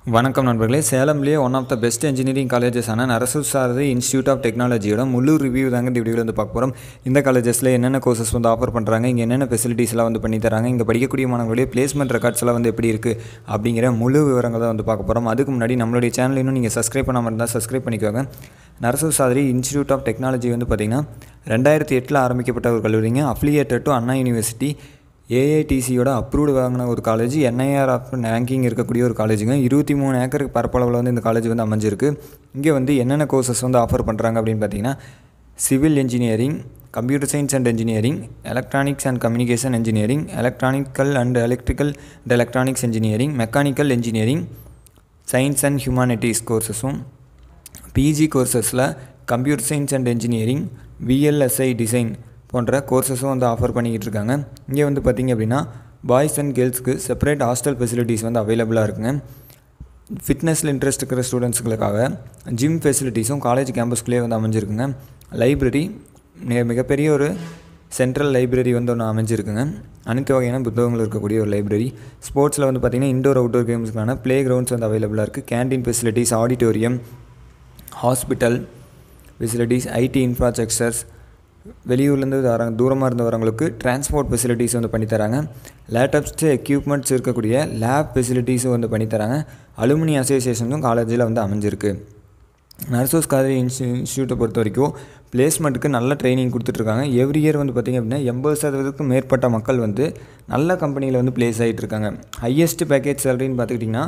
வணக்கம் நண்பர்களே சேலம்லேயே one of the best engineering காலேஜஸான நரசு சாரதி இன்ஸ்டியூட் ஆஃப் டெக்னாலஜியோட முழு ரிவ்யூ தாங்க இந்த வீடியோவில் வந்து பார்க்க போகிறோம் இந்த காலேஜஸில் என்னென்ன கோர்சஸ் வந்து ஆஃபர் பண்ணுறாங்க இங்கே என்னென்ன ஃபெசிலிட்டிஸ்லாம் வந்து பண்ணி தராங்க இங்கே படிக்கக்கூடிய மாணவர்களுடைய பிளேஸ்மெண்ட் ரெக்கார்ட்ஸ் எல்லாம் வந்து எப்படி இருக்குது அப்படிங்கிற முழு விவரங்களை தான் வந்து பார்க்க போகிறோம் அதுக்கு முன்னாடி நம்மளுடைய சேனல் இன்னும் நீங்கள் சப்ஸ்கிரைப் பண்ணாமல் இருந்தால் சப்ஸ்கிரைப் பண்ணிக்கோங்க Narasu Sathari institute of technology வந்து பார்த்திங்கன்னா ரெண்டாயிரத்தி எட்டில் ஆரம்பிக்கப்பட்ட ஒரு கல்லூரிங்க அஃபிலியேட்டட் டு அண்ணா யூனிவர்சிட்டி ஏஐடிசியோட அப்ரூவ்டு வாங்கின ஒரு காலேஜ் என்ஐஆர் ஆஃப் ரேங்கிங் இருக்கக்கூடிய ஒரு காலேஜுங்க இருபத்தி மூணு ஏக்கர் பரப்பளவில் வந்து இந்த காலேஜ் வந்து அமைஞ்சிருக்கு இங்கே வந்து என்னென்ன கோர்சஸ் வந்து ஆஃபர் பண்ணுறாங்க அப்படின்னு பார்த்தீங்கன்னா civil engineering computer science and engineering electronics and communication engineering electronical and electrical and electronics engineering mechanical engineering science and humanities கோர்சஸும் பிஜி கோர்சஸில் computer science and engineering VLSI design போன்ற கோர்சஸும் வந்து ஆஃபர் பண்ணிக்கிட்டு இருக்காங்க இங்கே வந்து பார்த்திங்க அப்படின்னா பாய்ஸ் அண்ட் கேர்ள்ஸ்க்கு செப்பரேட் ஹாஸ்டல் ஃபெசிலிட்டிஸ் வந்து அவைலபிளாக இருக்குங்க ஃபிட்னஸில் இன்ட்ரெஸ்ட் இருக்கிற ஸ்டூடெண்ட்ஸுகளுக்காக ஜிம் ஃபெசிலிட்டிஸும் காலேஜ் கேம்பஸ்குள்ளேயே வந்து அமைஞ்சிருக்குங்க லைப்ரரி மிகப்பெரிய ஒரு சென்ட்ரல் லைப்ரரி வந்து ஒன்று அமைஞ்சிருக்குங்க அனைத்து வகையான புத்தகங்கள் இருக்கக்கூடிய ஒரு லைப்ரரி ஸ்போர்ட்ஸில் வந்து பார்த்திங்கன்னா இண்டோர் அவுட்டோர் கேம்ஸ்க்கான ப்ளே கிரவுண்ட்ஸ் வந்து அவைலபிளாக இருக்குது canteen facilities auditorium hospital facilities IT infrastructures வெளியூர்லேருந்து வராங்க தூரமாக இருந்து வரவங்களுக்கு டிரான்ஸ்போர்ட் ஃபெசிலிட்டிஸ் வந்து பண்ணித்தராங்க லேட்டஸ்ட்டு எக்யூப்மெண்ட்ஸ் இருக்கக்கூடிய லேப் ஃபெசிலிட்டிஸும் வந்து பண்ணித்தராங்க அலுமினி அசோசியேஷனும் காலேஜில் வந்து அமைஞ்சிருக்கு நர்சோஸ் காலேஜ் இன்ஸ்டி இன்ஸ்டியூட்டை பொறுத்த வரைக்கும் பிளேஸ்மெண்ட்டுக்கு நல்ல ட்ரைனிங் கொடுத்துட்ருக்காங்க எவ்ரி இயர் வந்து பார்த்திங்க அப்படின்னா எண்பது சதவீதத்துக்கும் மேற்பட்ட மக்கள் வந்து நல்ல கம்பெனியில் வந்து பிளேஸ் ஆகிட்டு இருக்காங்க ஹையஸ்ட் பேக்கேஜ் சேலரின்னு பார்த்துக்கிட்டிங்கன்னா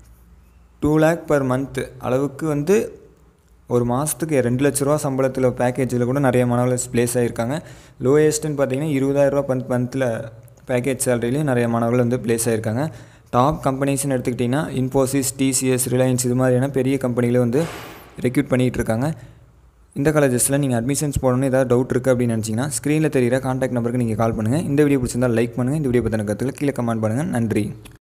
டூ லேக் பர் மந்த் அளவுக்கு வந்து ஒரு மாதத்துக்கு ரெண்டு லட்ச ரூபா சம்பளத்தில் பேக்கேஜில் கூட நிறைய மாணவர்கள் ப்ளேஸ் ஆகியிருக்காங்க லோயஸ்ட்டுன்னு பார்த்தீங்கன்னா இருபதாயிரரூபா பந்த் மந்தில் பேக்கேஜ் சேலரிலையும் நிறைய மாணவர்கள் வந்து ப்ளேஸ் ஆகியிருக்காங்க டாப் கம்பெனிஸ்னு எடுத்துக்கிட்டிங்கன்னா இன்ஃபோசிஸ் டிசிஎஸ் ரிலையன்ஸ் இது மாதிரியான பெரிய கம்பெனியில் வந்து ரெக்யூட் பண்ணிகிட்டு இருக்காங்க இந்த காலேஜஸில் நீங்கள் அட்மிஷன்ஸ் போடணும்னு ஏதாவது டவுட் இருக்குது அப்படின்னு நினச்சிங்கன்னா ஸ்க்ரீனில் தெரியிற காண்டாக்ட் நம்பருக்கு நீங்கள் கால் பண்ணுங்கள் இந்த வீடியோ பிடிச்சிருந்தால் லைக் பண்ணுங்கள் இந்த வீடியோ பற்றின கருத்துக்களை கீழே கமெண்ட் பண்ணுங்கள் நன்றி